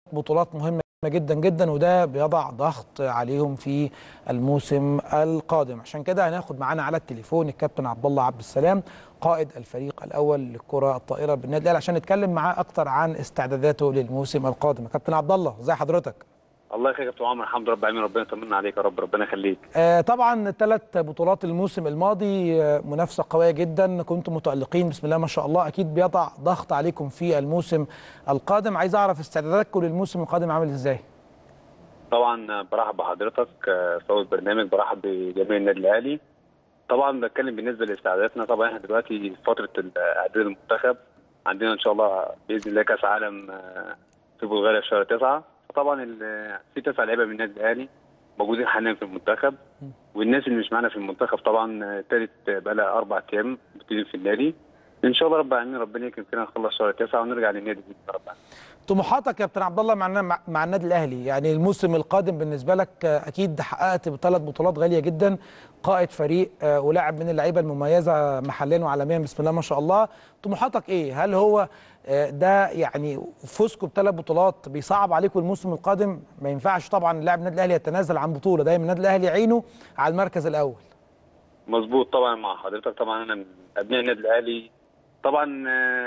بطولات مهمه جدا جدا وده بيضع ضغط عليهم في الموسم القادم عشان كده هناخد معانا على التليفون الكابتن عبد الله عبد السلام قائد الفريق الاول للكره الطائره بالنادي الاهلي عشان نتكلم معاه اكتر عن استعداداته للموسم القادم كابتن عبد الله ازي حضرتك الله يخليك يا كابتن عمر الحمد لله رب العالمين ربنا يطمنا عليك يا رب ربنا يخليك آه طبعا ثلاث بطولات الموسم الماضي آه منافسه قويه جدا كنتم متالقين بسم الله ما شاء الله اكيد بيضع ضغط عليكم في الموسم القادم عايز اعرف استعداداتكم للموسم القادم عامل ازاي طبعا برحب بحضرتك في اول برنامج برحب بجميع النادي الاهلي طبعا بتكلم بالنسبه لاستعداداتنا طبعا احنا دلوقتي في فتره اعداد المنتخب عندنا ان شاء الله باذن الله كاس عالم في بلغاريا في شهر تسعه طبعا في تسع لعيبه من النادي الاهلي موجودين حاليا في المنتخب والناس اللي مش معانا في المنتخب طبعا ابتدت بقى لها اربع ايام موجودين في النادي ان شاء الله رب العالمين ربنا يكرم فينا نخلص شهر تسعه ونرجع للنادي باذن الله رب العالمين طموحاتك يا كابتن عبد الله مع مع النادي الاهلي يعني الموسم القادم بالنسبه لك اكيد حققت ثلاث بطولات غاليه جدا قائد فريق ولاعب من اللعيبه المميزه محليا وعالميا بسم الله ما شاء الله طموحاتك ايه هل هو ده يعني فوزكم بثلاث بطولات بيصعب عليكم الموسم القادم ما ينفعش طبعا لاعب النادي الاهلي يتنازل عن بطوله دايما النادي الاهلي عينه على المركز الاول مظبوط طبعا مع حضرتك طبعا انا من ابناء النادي الاهلي طبعا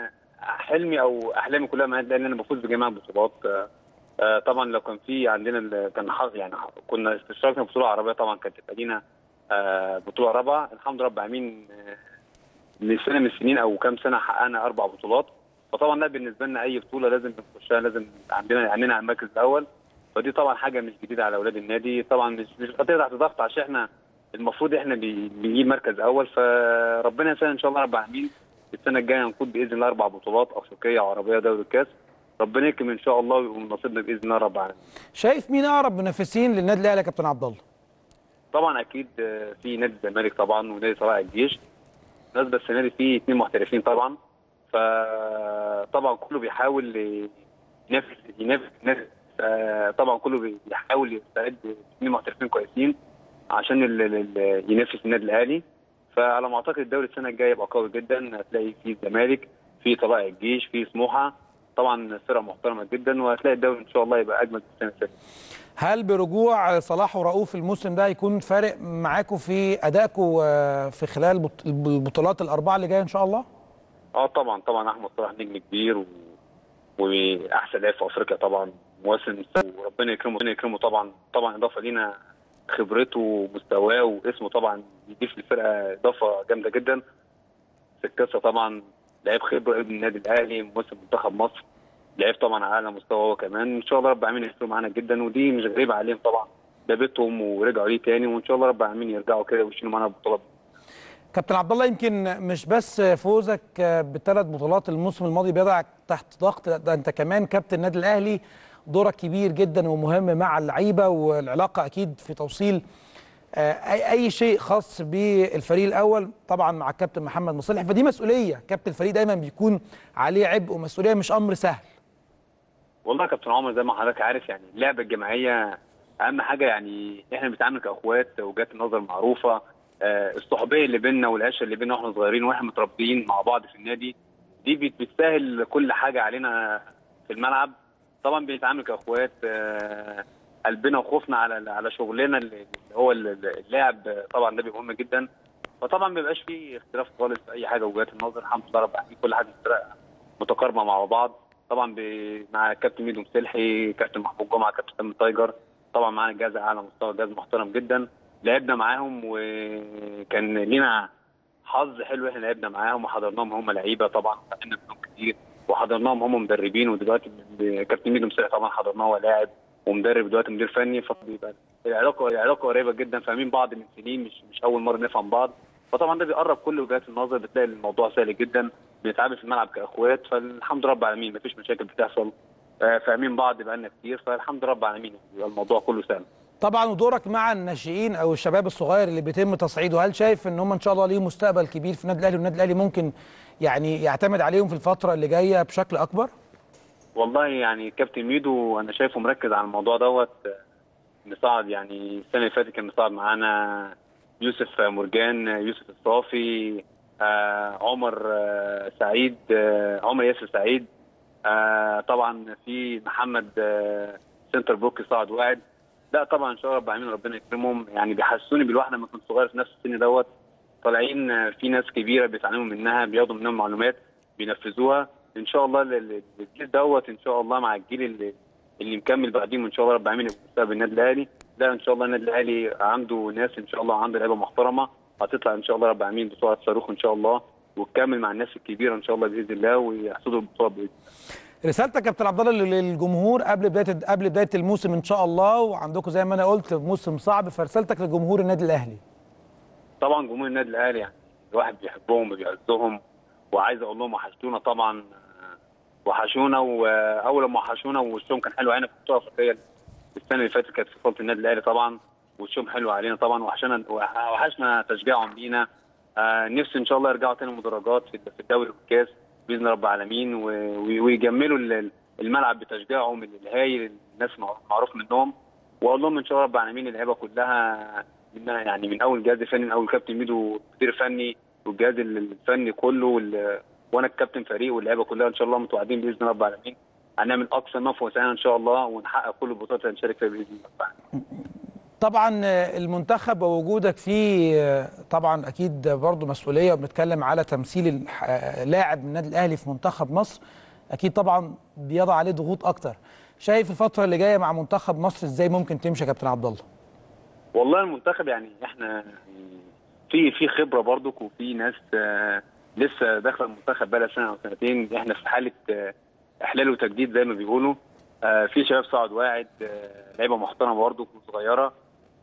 حلمي او احلامي كلها مع النادي الاهلي ان انا بفوز بجميع البطولات طبعا لو كان في عندنا كان حظ يعني كنا اشتركنا في بطوله عربيه طبعا كانت تبقى لينا بطوله رابعه الحمد لله رب العالمين من سنه من السنين او كام سنه حققنا اربع بطولات فطبعا ده بالنسبه لنا اي بطوله لازم نخشها لازم عندنا عندنا على المركز الاول فدي طبعا حاجه مش جديده على اولاد النادي طبعا مش مش خطيه تحت ضغط عشان احنا المفروض احنا بنجيب مركز اول فربنا يسهل ان شاء الله رب العالمين السنه الجايه هنكون باذن الله اربع بطولات افريقيه وعربيه دوري الكاس ربنا يكرم ان شاء الله ويكون نصيبنا باذن الله رب العالمين. شايف مين اقرب منافسين للنادي الاهلي يا كابتن عبد الله؟ طبعا اكيد في نادي الزمالك طبعا ونادي طلائع الجيش. بالنسبه السنه دي في اثنين محترفين طبعا فطبعا كله بيحاول ينافس ينافس طبعا كله بيحاول يستعد اثنين محترفين كويسين عشان ينافس النادي الاهلي فعلى ما اعتقد الدوري السنه الجايه يبقى قوي جدا هتلاقي في الزمالك في طلائع الجيش في سموحه طبعا فرقه محترمه جدا وهتلاقي الدوري ان شاء الله يبقى اجمل السنه الثانيه هل برجوع صلاح ورؤوف الموسم ده هيكون فارق معاكم في ادائكم في خلال البطولات الاربعه اللي جايه ان شاء الله؟ اه طبعا طبعا احمد صلاح نجم كبير و... واحسن لاعب في افريقيا طبعا مواسم وربنا يكرمه ربنا يكرمه طبعا طبعا اضافه لينا خبرته ومستواه واسمه طبعا يضيف للفرقه اضافه جامده جدا في القصه طبعا لعيب خبره ابن النادي الاهلي موسم منتخب مصر لعيب طبعا على اعلى مستوى هو كمان ان شاء الله رب العالمين يحسنوا معانا جدا ودي مش غريبه عليهم طبعا ده بيتهم ورجعوا ليه تاني وان شاء الله رب العالمين يرجعوا كده ويشيلوا معانا البطولات كابتن عبد الله يمكن مش بس فوزك بالثلاث بطولات الموسم الماضي بيضعك تحت ضغط ده انت كمان كابتن النادي الاهلي دورك كبير جدا ومهم مع اللعيبه والعلاقه اكيد في توصيل اي شيء خاص بالفريق الاول طبعا مع الكابتن محمد مصلح فدي مسؤوليه كابتن الفريق دايما بيكون عليه عبء ومسؤوليه مش امر سهل والله يا كابتن عمر زي ما حضرتك عارف يعني اللعبه الجماعيه اهم حاجه يعني احنا بنتعامل كاخوات وجهات النظر معروفه الصحوبيه اللي بيننا والعشره اللي بيننا واحنا صغيرين واحنا متربيين مع بعض في النادي دي بتسهل كل حاجه علينا في الملعب طبعا بنتعامل كاخوات قلبنا وخوفنا على على شغلنا اللي هو اللعب طبعا ده بيبقى مهم جدا فطبعا ما بيبقاش فيه اختلاف خالص في اي حاجه وجهات النظر الحمد لله رب العالمين كل حاجه متقاربه مع بعض طبعا مع كابتن ميدو مسلحي كابتن محمود جمعه كابتن سامي تايجر طبعا معانا جهاز على مستوى جهاز محترم جدا لعبنا معاهم وكان لينا حظ حلو احنا لعبنا معاهم وحضرناهم هم لعيبه طبعا خدنا منهم كتير وحضرناهم هم مدربين ودلوقتي كابتن ميدو مسلحي طبعا حضرناه هو لاعب ومدرب دلوقتي مدير فني فبيبقى العلاقه العلاقه قريبه جدا فاهمين بعض من سنين مش مش اول مره نفهم بعض فطبعا ده بيقرب كل وجهات النظر بتلاقي الموضوع سهل جدا بنتعامل في الملعب كاخوات فالحمد لله رب العالمين مفيش مشاكل بتحصل فاهمين بعض بقالنا كتير فالحمد لله رب العالمين الموضوع كله سهل طبعا ودورك مع الناشئين او الشباب الصغير اللي بيتم تصعيده هل شايف ان هم ان شاء الله ليهم مستقبل كبير في النادي الاهلي والنادي الاهلي ممكن يعني يعتمد عليهم في الفتره اللي جايه بشكل اكبر؟ والله يعني كابتن ميدو انا شايفه مركز على الموضوع دوت مصعد يعني السنه اللي فاتت كان مصعد معانا يوسف مرجان يوسف الصافي آه عمر آه سعيد آه عمر ياسر سعيد آه طبعا في محمد آه سنتر بوك صاعد واعد لا طبعا ان شاء الله رب العالمين ربنا يكرمهم يعني بيحسوني بالواحده لما كنت صغير في نفس السن دوت طالعين آه، في ناس كبيره بيتعلموا منها بياخدوا منهم معلومات بينفذوها ان شاء الله ال- ال- الجيل دوت ان شاء الله مع الجيل اللي, اللي مكمل بعديهم ان شاء الله رب العالمين يبقى بسبب النادي الاهلي لا ان شاء الله النادي الاهلي عنده ناس ان شاء الله عنده لعيبه محترمه هتطلع ان شاء الله رب العالمين بسرعه صاروخ ان شاء الله وتكمل مع الناس الكبيره ان شاء الله باذن الله ويحصدوا البطوله باذن الله رسالتك يا كابتن عبد الله للجمهور قبل بدايه قبل بدايه الموسم ان شاء الله وعندكم زي ما انا قلت موسم صعب فرسالتك لجمهور النادي الاهلي طبعا جمهور النادي الاهلي يعني الواحد بيحبهم وبيعزهم وعايز اقول لهم وحشتونا طبعا آه، وحشونا واول ما وحشونا وشهم كان حلو علينا في البطوله الافريقيه السنه اللي فاتت كانت في بطوله النادي الاهلي طبعا وشهم حلو علينا طبعا وحشنا وحشنا تشجيعهم لينا آه نفسي ان شاء الله يرجعوا تاني مدرجات في في الدوري والكاس باذن رب العالمين و- و- ويجملوا ال- الملعب بتشجيعهم الهايل الناس معروف منهم واقول لهم ان شاء الله رب العالمين اللعيبه كلها من يعني من اول جهاز فني من اول كابتن ميدو مدير فني والجهاز الفني كله وال... وانا الكابتن فريق واللعيبه كلها ان شاء الله متوعدين باذن رب العالمين هنعمل اقصى ما في وسعنا ان شاء الله ونحقق كل البطولات اللي هنشارك فيها باذن الله طبعا المنتخب ووجودك فيه طبعا اكيد برضو مسؤوليه وبنتكلم على تمثيل الح- لاعب من النادي الاهلي في منتخب مصر اكيد طبعا بيضع عليه ضغوط اكتر شايف الفتره اللي جايه مع منتخب مصر ازاي ممكن تمشي يا كابتن عبد الله والله المنتخب يعني احنا يعني في في خبره برضك وفي ناس آه، لسه داخله المنتخب بقى سنه او سنتين احنا في حاله آه، احلال وتجديد زي ما بيقولوا آه، في شباب صاعد واعد آه، لعيبه محترمه برضك وصغيره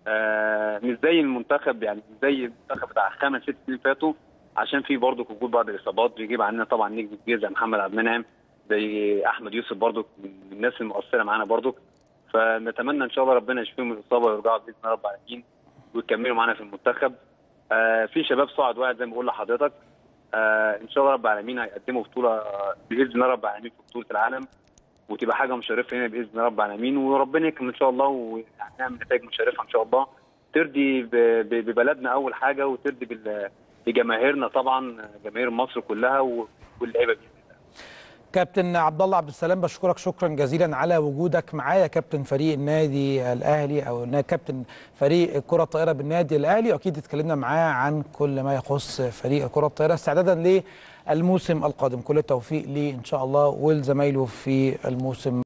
آه، مش زي المنتخب يعني مش زي المنتخب بتاع خمس ست سنين فاتوا عشان في برضك وجود بعض الاصابات بيجيب علينا طبعا نجم كبير زي محمد عبد المنعم زي احمد يوسف برضك من الناس المؤثره معانا برضك فنتمنى ان شاء الله ربنا يشفيهم من الاصابه ويرجعوا باذن الله رب العالمين ويكملوا معانا في المنتخب آه في شباب صاعد واحد زي ما بقول لحضرتك آه ان شاء الله رب العالمين هيقدموا بطوله باذن الله رب العالمين في بطوله العالم وتبقى حاجه مشرفه هنا باذن الله رب العالمين وربنا يكرم ان شاء الله ونعمل نتائج مشرفه ان شاء الله ترضي ب- ب- ببلدنا اول حاجه وترضي بال- بجماهيرنا طبعا جماهير مصر كلها واللعيبه باذن الله كابتن عبد الله عبد السلام بشكرك شكرا جزيلا على وجودك معايا كابتن فريق النادي الاهلي او نا- كابتن فريق كره الطائره بالنادي الاهلي واكيد اتكلمنا معاه عن كل ما يخص فريق كره الطائره استعدادا للموسم القادم كل التوفيق ليه ان شاء الله ولزمايله في الموسم